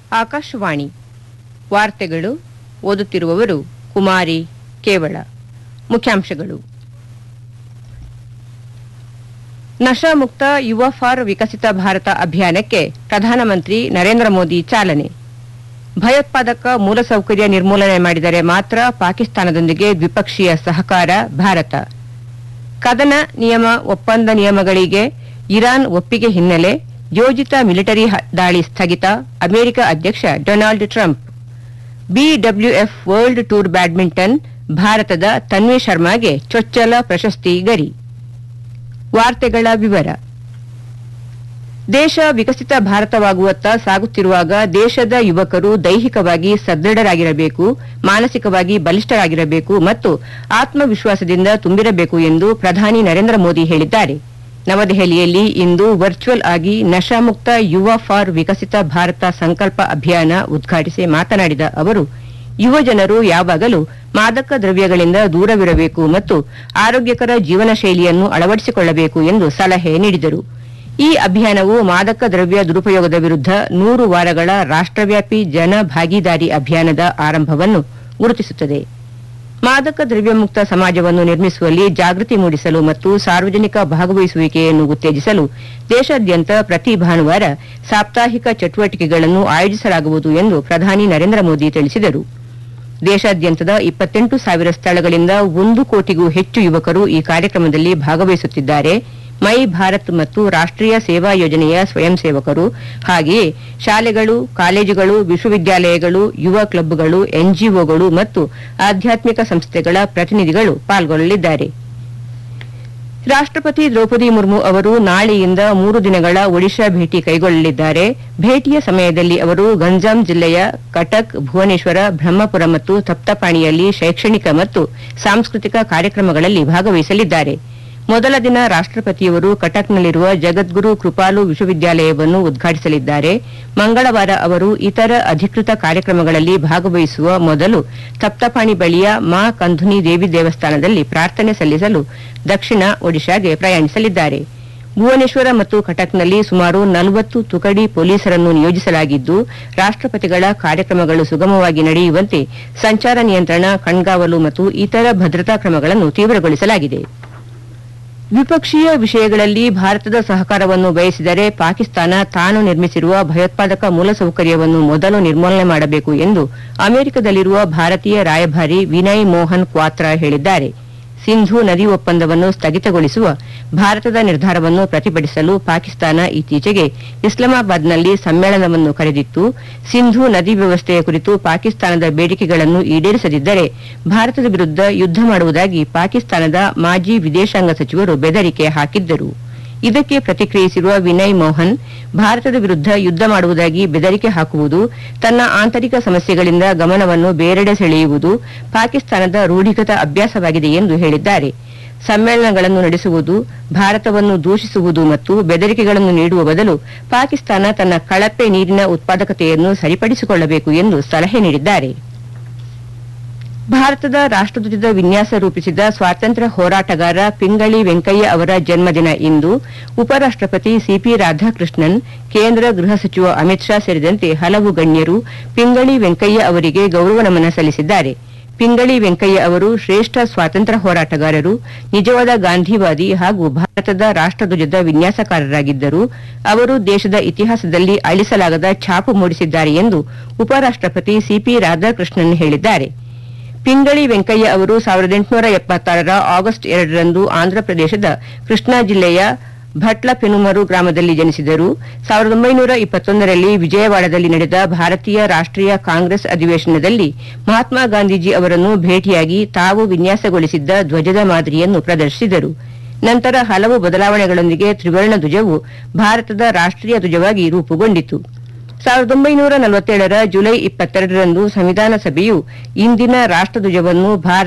ಆಕಾಶವಾಣಿ ವಾರ್ತೆಗಳು ಓದುತ್ತಿರುವವರು ಕುಮಾರಿ ಕೇವಳ ಮುಖ್ಯಾಂಶಗಳು ನಶಾಮುಕ್ತ ಯುವ ಫಾರ್ ವಿಕಸಿತ ಭಾರತ ಅಭಿಯಾನಕ್ಕೆ ಪ್ರಧಾನಮಂತ್ರಿ ನರೇಂದ್ರ ಮೋದಿ ಚಾಲನೆ ಭಯೋತ್ಪಾದಕ ಮೂಲಸೌಕರ್ಯ ನಿರ್ಮೂಲನೆ ಮಾಡಿದರೆ ಮಾತ್ರ ಪಾಕಿಸ್ತಾನದೊಂದಿಗೆ ದ್ವಿಪಕ್ಷೀಯ ಸಹಕಾರ ಭಾರತ ಕದನ ನಿಯಮ ಒಪ್ಪಂದ ನಿಯಮಗಳಿಗೆ ಇರಾನ್ ಒಪ್ಪಿಗೆ ಹಿನ್ನೆಲೆ ಯೋಜಿತ ಮಿಲಿಟರಿ ಹ- ದಾಳಿ ಸ್ಥಗಿತ ಅಮೆರಿಕ ಅಧ್ಯಕ್ಷ Donald Trump BWF world tour badminton ಭಾರತದ ತನ್ವಿ ಶರ್ಮಾಗೆ ಚೊಚ್ಚಲ ಪ್ರಶಸ್ತಿ ಗರಿ ವಾರ್ತೆಗಳ ವಿವರ ದೇಶ ವಿಕಸಿತ ಭಾರತವಾಗುವತ್ತ ಸಾಗುತ್ತಿರುವಾಗ ದೇಶದ ಯುವಕರು ದೈಹಿಕವಾಗಿ ಸದೃಢರಾಗಿರಬೇಕು ಮಾನಸಿಕವಾಗಿ ಬಲಿಷ್ಠರಾಗಿರಬೇಕು ಮತ್ತು ಆತ್ಮವಿಶ್ವಾಸದಿಂದ ತುಂಬಿರಬೇಕು ಎಂದು ಪ್ರಧಾನಿ ನರೇಂದ್ರ ಮೋದಿ ಹೇಳಿದ್ದಾರೆ ನವದೆಹಲಿಯಲ್ಲಿ ಇಂದು ವರ್ಚುವಲ್ ಆಗಿ ನಶಾಮುಕ್ತ ಯುವ ಫಾರ್ ವಿಕಸಿತ ಭಾರತ ಸಂಕಲ್ಪ ಅಭಿಯಾನ ಉದ್ಘಾಟಿಸಿ ಮಾತನಾಡಿದ ಅವರು ಯುವ ಜನರು ಯಾವಾಗಲೂ ಮಾದಕ ದ್ರವ್ಯಗಳಿಂದ ದೂರವಿರಬೇಕು ಮತ್ತು ಆರೋಗ್ಯಕರ ಜೀವನ ಶೈಲಿಯನ್ನು ಅಳವಡಿಸಿಕೊಳ್ಳಬೇಕು ಎಂದು ಸಲಹೆ ನೀಡಿದರು ಈ ಅಭಿಯಾನವು ಮಾದಕ ದ್ರವ್ಯ ದುರುಪಯೋಗದ ವಿರುದ್ಧ ನೂರು ವಾರಗಳ ರಾಷ್ಟ್ರವ್ಯಾಪಿ ಜನ ಭಾಗೀದಾರಿ ಅಭಿಯಾನದ ಆರಂಭವನ್ನು ಗುರುತಿಸುತ್ತದೆ ಮಾದಕ ದ್ರವ್ಯ ಮುಕ್ತ ಸಮಾಜವನ್ನು ನಿರ್ಮಿಸುವಲ್ಲಿ ಜಾಗೃತಿ ಮೂಡಿಸಲು ಮತ್ತು ಸಾರ್ವಜನಿಕ ಭಾಗವಹಿಸುವಿಕೆಯನ್ನು ಉತ್ತೇಜಿಸಲು ದೇಶಾದ್ಯಂತ ಪ್ರತಿ ಭಾನುವಾರ ಸಾಪ್ತಾಹಿಕ ಚಟುವಟಿಕೆಗಳನ್ನು ಆಯೋಜಿಸಲಾಗುವುದು ಎಂದು ಪ್ರಧಾನಿ ನರೇಂದ್ರ ಮೋದಿ ತಿಳಿಸಿದರು ದೇಶಾದ್ಯಂತದ ಇಪ್ಪತ್ತೆಂಟು ಸಾವಿರ ಸ್ಥಳಗಳಿಂದ ಒಂದು ಕೋಟಿಗೂ ಹೆಚ್ಚು ಯುವಕರು ಈ ಕಾರ್ಯಕ್ರಮದಲ್ಲಿ ಭಾಗವಹಿಸುತ್ತಿದ್ದಾರೆ ಮೈ ಭಾರತ್ ಮತ್ತು ರಾಷ್ಟ್ರೀಯ ಸೇವಾ ಯೋಜನೆಯ ಸ್ವಯಂ ಸೇವಕರು ಹಾಗೆಯೇ ಶಾಲೆಗಳು ಕಾಲೇಜುಗಳು ವಿಶ್ವವಿದ್ಯಾಲಯಗಳು ಯುವ ಕ್ಲಬ್ಗಳು ಎನ್ಜಿಒಗಳು ಮತ್ತು ಆಧ್ಯಾತ್ಮಿಕ ಸಂಸ್ಥೆಗಳ ಪ್ರತಿನಿಧಿಗಳು ಪಾಲ್ಗೊಳ್ಳಲಿದ್ದಾರೆ ರಾಷ್ಟ್ರಪತಿ ದ್ರೌಪದಿ ಮುರ್ಮು ಅವರು ನಾಳೆಯಿಂದ ಮೂರು ದಿನಗಳ ಒಡಿಶಾ ಭೇಟಿ ಕೈಗೊಳ್ಳಲಿದ್ದಾರೆ ಭೇಟಿಯ ಸಮಯದಲ್ಲಿ ಅವರು ಗಂಜಾಂ ಜಿಲ್ಲೆಯ ಕಟಕ್ ಭುವನೇಶ್ವರ ಬ್ರಹ್ಮಪುರ ಮತ್ತು ತಪ್ತಪಾಣಿಯಲ್ಲಿ ಶೈಕ್ಷಣಿಕ ಮತ್ತು ಸಾಂಸ್ಕೃತಿಕ ಕಾರ್ಯಕ್ರಮಗಳಲ್ಲಿ ಭಾಗವಹಿಸಲಿದ್ದಾರೆ ಮೊದಲ ದಿನ ರಾಷ್ಟ್ರಪತಿಯವರು ಕಟಕ್ನಲ್ಲಿರುವ ಜಗದ್ಗುರು ಕೃಪಾಲು ವಿಶ್ವವಿದ್ಯಾಲಯವನ್ನು ಉದ್ಘಾಟಿಸಲಿದ್ದಾರೆ ಮಂಗಳವಾರ ಅವರು ಇತರ ಅಧಿಕೃತ ಕಾರ್ಯಕ್ರಮಗಳಲ್ಲಿ ಭಾಗವಹಿಸುವ ಮೊದಲು ತಪ್ತಪಾಣಿ ಬಳಿಯ ಮಾ ಕಂಧುನಿ ದೇವಿ ದೇವಸ್ಥಾನದಲ್ಲಿ ಪ್ರಾರ್ಥನೆ ಸಲ್ಲಿಸಲು ದಕ್ಷಿಣ ಒಡಿಶಾಗೆ ಪ್ರಯಾಣಿಸಲಿದ್ದಾರೆ ಭುವನೇಶ್ವರ ಮತ್ತು ಕಟಕ್ನಲ್ಲಿ ಸುಮಾರು ನಲವತ್ತು ತುಕಡಿ ಪೊಲೀಸರನ್ನು ನಿಯೋಜಿಸಲಾಗಿದ್ದು ರಾಷ್ಟ್ರಪತಿಗಳ ಕಾರ್ಯಕ್ರಮಗಳು ಸುಗಮವಾಗಿ ನಡೆಯುವಂತೆ ಸಂಚಾರ ನಿಯಂತ್ರಣ ಕಣ್ಗಾವಲು ಮತ್ತು ಇತರ ಭದ್ರತಾ ಕ್ರಮಗಳನ್ನು ತೀವ್ರಗೊಳಿಸಲಾಗಿದೆ ದ್ವಿಪಕ್ಷೀಯ ವಿಷಯಗಳಲ್ಲಿ ಭಾರತದ ಸಹಕಾರವನ್ನು ಬಯಸಿದರೆ ಪಾಕಿಸ್ತಾನ ತಾನು ನಿರ್ಮಿಸಿರುವ ಭಯೋತ್ಪಾದಕ ಮೂಲಸೌಕರ್ಯವನ್ನು ಮೊದಲು ನಿರ್ಮೂಲನೆ ಮಾಡಬೇಕು ಎಂದು ಅಮೆರಿಕದಲ್ಲಿರುವ ಭಾರತೀಯ ರಾಯಭಾರಿ ವಿನಯ್ ಮೋಹನ್ ಕ್ವಾತ್ರಾ ಹೇಳಿದ್ದಾರೆ ಸಿಂಧೂ ನದಿ ಒಪ್ಪಂದವನ್ನು ಸ್ಥಗಿತಗೊಳಿಸುವ ಭಾರತದ ನಿರ್ಧಾರವನ್ನು ಪ್ರತಿಭಟಿಸಲು ಪಾಕಿಸ್ತಾನ ಇತ್ತೀಚೆಗೆ ಇಸ್ಲಾಮಾಬಾದ್ನಲ್ಲಿ ಸಮ್ಮೇಳನವನ್ನು ಕರೆದಿತ್ತು ಸಿಂಧೂ ನದಿ ವ್ಯವಸ್ಥೆಯ ಕುರಿತು ಪಾಕಿಸ್ತಾನದ ಬೇಡಿಕೆಗಳನ್ನು ಈಡೇರಿಸದಿದ್ದರೆ ಭಾರತದ ವಿರುದ್ಧ ಯುದ್ಧ ಮಾಡುವುದಾಗಿ ಪಾಕಿಸ್ತಾನದ ಮಾಜಿ ವಿದೇಶಾಂಗ ಸಚಿವರು ಬೆದರಿಕೆ ಹಾಕಿದ್ದರು ಇದಕ್ಕೆ ಪ್ರತಿಕ್ರಿಯಿಸಿರುವ ವಿನಯ್ ಮೋಹನ್ ಭಾರತದ ವಿರುದ್ಧ ಯುದ್ಧ ಮಾಡುವುದಾಗಿ ಬೆದರಿಕೆ ಹಾಕುವುದು ತನ್ನ ಆಂತರಿಕ ಸಮಸ್ಯೆಗಳಿಂದ ಗಮನವನ್ನು ಬೇರೆಡೆ ಸೆಳೆಯುವುದು ಪಾಕಿಸ್ತಾನದ ರೂಢಿಗತ ಅಭ್ಯಾಸವಾಗಿದೆ ಎಂದು ಹೇಳಿದ್ದಾರೆ ಸಮ್ಮೇಳನಗಳನ್ನು ನಡೆಸುವುದು ಭಾರತವನ್ನು ದೂಷಿಸುವುದು ಮತ್ತು ಬೆದರಿಕೆಗಳನ್ನು ನೀಡುವ ಬದಲು ಪಾಕಿಸ್ತಾನ ತನ್ನ ಕಳಪೆ ನೀರಿನ ಉತ್ಪಾದಕತೆಯನ್ನು ಸರಿಪಡಿಸಿಕೊಳ್ಳಬೇಕು ಎಂದು ಸಲಹೆ ನೀಡಿದ್ದಾರೆ ಭಾರತದ ರಾಷ್ಟ್ರಧ್ವಜದ ವಿನ್ಯಾಸ ರೂಪಿಸಿದ ಸ್ವಾತಂತ್ರ್ಯ ಹೋರಾಟಗಾರ ಪಿಂಗಳಿ ವೆಂಕಯ್ಯ ಅವರ ಜನ್ಮದಿನ ಇಂದು ಉಪರಾಷ್ಟ್ರಪತಿ ಸಿಪಿ ರಾಧಾಕೃಷ್ಣನ್ ಕೇಂದ್ರ ಗೃಹ ಸಚಿವ ಅಮಿತ್ ಶಾ ಸೇರಿದಂತೆ ಹಲವು ಗಣ್ಯರು ಪಿಂಗಳಿ ವೆಂಕಯ್ಯ ಅವರಿಗೆ ಗೌರವ ನಮನ ಸಲ್ಲಿಸಿದ್ದಾರೆ ಪಿಂಗಳಿ ವೆಂಕಯ್ಯ ಅವರು ಶ್ರೇಷ್ಠ ಸ್ವಾತಂತ್ರ್ಯ ಹೋರಾಟಗಾರರು ನಿಜವಾದ ಗಾಂಧಿವಾದಿ ಹಾಗೂ ಭಾರತದ ರಾಷ್ಟ್ರಧ್ವಜದ ವಿನ್ಯಾಸಕಾರರಾಗಿದ್ದರು ಅವರು ದೇಶದ ಇತಿಹಾಸದಲ್ಲಿ ಅಳಿಸಲಾಗದ ಛಾಪು ಮೂಡಿಸಿದ್ದಾರೆ ಎಂದು ಉಪರಾಷ್ಟ್ರಪತಿ ಸಿಪಿ ರಾಧಾಕೃಷ್ಣನ್ ಹೇಳಿದ್ದಾರೆ ಪಿಂಗಳಿ ವೆಂಕಯ್ಯ ಅವರು ಸಾವಿರದ ಎಂಟುನೂರ ಎಪ್ಪತ್ತಾರರ ಆಗಸ್ಟ್ ಎರಡರಂದು ಆಂಧ್ರಪ್ರದೇಶದ ಕೃಷ್ಣಾ ಜಿಲ್ಲೆಯ ಭಟ್ಲ ಪೆನುಮರು ಗ್ರಾಮದಲ್ಲಿ ಜನಿಸಿದರು ಸಾವಿರದ ಒಂಬೈನೂರ ಇಪ್ಪತ್ತೊಂದರಲ್ಲಿ ವಿಜಯವಾಡದಲ್ಲಿ ನಡೆದ ಭಾರತೀಯ ರಾಷ್ಟ್ರೀಯ ಕಾಂಗ್ರೆಸ್ ಅಧಿವೇಶನದಲ್ಲಿ ಮಹಾತ್ಮ ಗಾಂಧೀಜಿ ಅವರನ್ನು ಭೇಟಿಯಾಗಿ ತಾವು ವಿನ್ಯಾಸಗೊಳಿಸಿದ್ದ ಧ್ವಜದ ಮಾದರಿಯನ್ನು ಪ್ರದರ್ಶಿಸಿದರು ನಂತರ ಹಲವು ಬದಲಾವಣೆಗಳೊಂದಿಗೆ ತ್ರಿವರ್ಣ ಧ್ವಜವು ಭಾರತದ ರಾಷ್ಟ್ರೀಯ ಧ್ವಜವಾಗಿ ರೂಪುಗೊಂಡಿತು ಸಾವಿರದ ಒಂಬೈನೂರ ನಲವತ್ತೇಳರ ಜುಲೈ ಇಪ್ಪತ್ತೆರಡರಂದು ಸಂವಿಧಾನ ಸಭೆಯು ಇಂದಿನ ರಾಷ್ಟ್ರಧ್ವಜವನ್ನು ಭಾರತ